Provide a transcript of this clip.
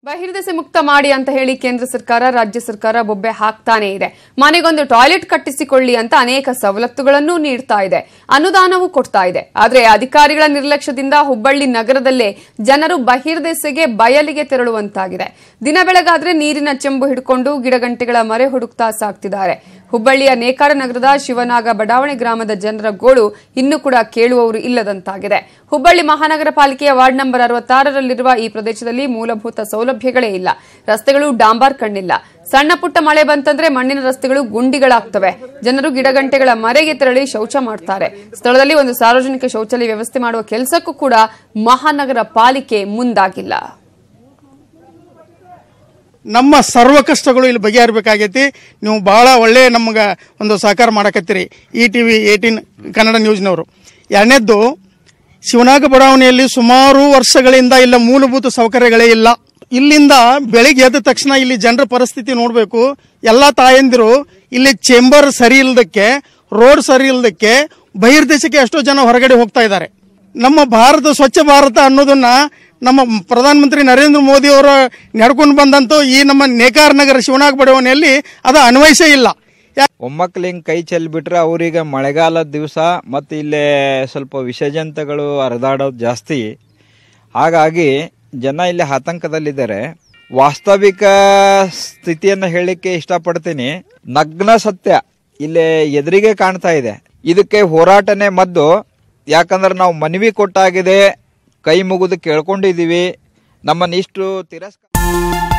ಬಹಿರ್ದೆಸೆ ಮುಕ್ತ ಮಾಡಿ ಅಂತ ಹೇಳಿ ಕೇಂದ್ರ ಸರ್ಕಾರ ರಾಜ್ಯ ಸರ್ಕಾರ ಬೊಬ್ಬೆ ಹಾಕ್ತಾನೆ ಇದೆ ಮನೆಗೊಂದು ಟಾಯ್ಲೆಟ್ ಕಟ್ಟಿಸಿಕೊಳ್ಳಿ ಅಂತ ಅನೇಕ ಸವಲತ್ತುಗಳನ್ನು ನೀಡ್ತಾ ಇದೆ ಅನುದಾನವೂ ಕೊಡ್ತಾ ಇದೆ ಆದ್ರೆ ಅಧಿಕಾರಿಗಳ ನಿರ್ಲಕ್ಷ್ಯದಿಂದ ಹುಬ್ಬಳ್ಳಿ ನಗರದಲ್ಲೇ ಜನರು ಬಹಿರ್ದೆಸೆಗೆ ಬಯಲಿಗೆ ತೆರಳುವಂತಾಗಿದೆ ದಿನ ಬೆಳಗಾದ್ರೆ ನೀರಿನ ಚೆಂಬು ಹಿಡ್ಕೊಂಡು ಗಿಡಗಂಟೆಗಳ ಮರೆ ಹುಡುಕ್ತಾ ಸಾಕ್ತಿದ್ದಾರೆ ಹುಬ್ಬಳ್ಳಿಯ ನೇಕಾರ ನಗರದ ಶಿವನಾಗ ಬಡಾವಣೆ ಗ್ರಾಮದ ಜನರ ಗೋಳು ಇನ್ನೂ ಕೂಡ ಕೇಳುವವರು ಇಲ್ಲದಂತಾಗಿದೆ ಹುಬ್ಬಳ್ಳಿ ಮಹಾನಗರ ಪಾಲಿಕೆಯ ವಾರ್ಡ್ ನಂಬರ್ ಅರವತ್ತಾರರಲ್ಲಿರುವ ಈ ಪ್ರದೇಶದಲ್ಲಿ ಮೂಲಭೂತ ಸೌಲಭ್ಯಗಳೇ ಇಲ್ಲ ರಸ್ತೆಗಳು ಡಾಂಬಾರ್ ಕಣ್ಣಿಲ್ಲ ಸಣ್ಣ ಪುಟ್ಟ ಮಳೆ ಬಂತಂದ್ರೆ ಮಣ್ಣಿನ ರಸ್ತೆಗಳು ಗುಂಡಿಗಳಾಗ್ತವೆ ಜನರು ಗಿಡಗಂಟೆಗಳ ಮರೆಗೆ ತೆರಳಿ ಶೌಚ ಮಾಡ್ತಾರೆ ಸ್ಥಳದಲ್ಲಿ ಒಂದು ಸಾರ್ವಜನಿಕ ಶೌಚಾಲಯ ವ್ಯವಸ್ಥೆ ಮಾಡುವ ಕೆಲಸಕ್ಕೂ ಕೂಡ ಮಹಾನಗರ ಪಾಲಿಕೆ ಮುಂದಾಗಿಲ್ಲ ನಮ್ಮ ಸರ್ವ ಕಷ್ಟಗಳು ಇಲ್ಲಿ ಬಗೆಹರಬೇಕಾಗೈತಿ ನೀವು ಭಾಳ ಒಳ್ಳೆ ನಮ್ಗೆ ಒಂದು ಸಹಕಾರ ಮಾಡಕತ್ತೀರಿ E T V eighteen Kannada ನ್ಯೂಸ್ನವರು ಎರಡನೇದ್ದು ಶಿವನಾಗ ಬಡಾವಣೆಯಲ್ಲಿ ಸುಮಾರು ವರ್ಷಗಳಿಂದ ಇಲ್ಲ ಮೂಲಭೂತ ಸೌಕರ್ಯಗಳೇ ಇಲ್ಲ ಇಲ್ಲಿಂದ ಬೆಳಿಗ್ಗೆ ಎದ್ದ ತಕ್ಷಣ ಇಲ್ಲಿ ಜನರ ಪರಿಸ್ಥಿತಿ ನೋಡಬೇಕು ಎಲ್ಲ ತಾಯಂದಿರು ಇಲ್ಲಿ ಚೇಂಬರ್ ಸರಿ ಇಲ್ಲದಕ್ಕೆ ರೋಡ್ ಸರಿ ಇಲ್ಲದಕ್ಕೆ ಬಹಿರ್ದೇಶಕ್ಕೆ ಎಷ್ಟೋ ಜನ ಹೊರಗಡೆ ಹೋಗ್ತಾ ಇದ್ದಾರೆ ನಮ್ಮ ಭಾರತ ಸ್ವಚ್ಛ ಭಾರತ ಅನ್ನೋದನ್ನ ನಮ್ಮ ಪ್ರಧಾನಮಂತ್ರಿ ನರೇಂದ್ರ ಮೋದಿ ಅವರು ನಡ್ಕೊಂಡು ಬಂದಂತೂ ಈ ನಮ್ಮ ನೇಕಾರ ನಗರ ಶಿವನಾಗ ಬಡಾವಣೆಯಲ್ಲಿ ಅದು ಅನ್ವಯಿಸೇ ಇಲ್ಲ ಯಾ- ಒಮ್ಮಕ್ಳು ಹಿಂಗೆ ಕೈ ಚೆಲ್ಬಿಟ್ರೆ ಅವ್ರಿಗೆ ಮಳೆಗಾಲದ ದಿವಸ ಮತ್ತು ಇಲ್ಲೇ ಸ್ವಲ್ಪ ವಿಷಜಂತಗಳು ಹರಿದಾಡೋದು ಜಾಸ್ತಿ ಹಾಗಾಗಿ ಜನ ಇಲ್ಲಿ ಆತಂಕದಲ್ಲಿದ್ದಾರೆ ವಾಸ್ತವಿಕ ಸ್ಥಿತಿಯನ್ನು ಹೇಳಲಿಕ್ಕೆ ಇಷ್ಟಪಡ್ತೀನಿ ನಗ್ನ ಸತ್ಯ ಇಲ್ಲೇ ಎದುರಿಗೆ ಕಾಣ್ತಾ ಇದೆ ಇದಕ್ಕೆ ಹೋರಾಟನೇ ಮದ್ದು ಯಾಕಂದ್ರೆ ನಾವು ಮನವಿ ಕೊಟ್ಟಾಗಿದೆ ಕೈ ಮುಗಿದು ಕೇಳ್ಕೊಂಡಿದ್ದೀವಿ ನಮ್ಮನ್ನಿಷ್ಟು ತಿರಸ್ಕಾರ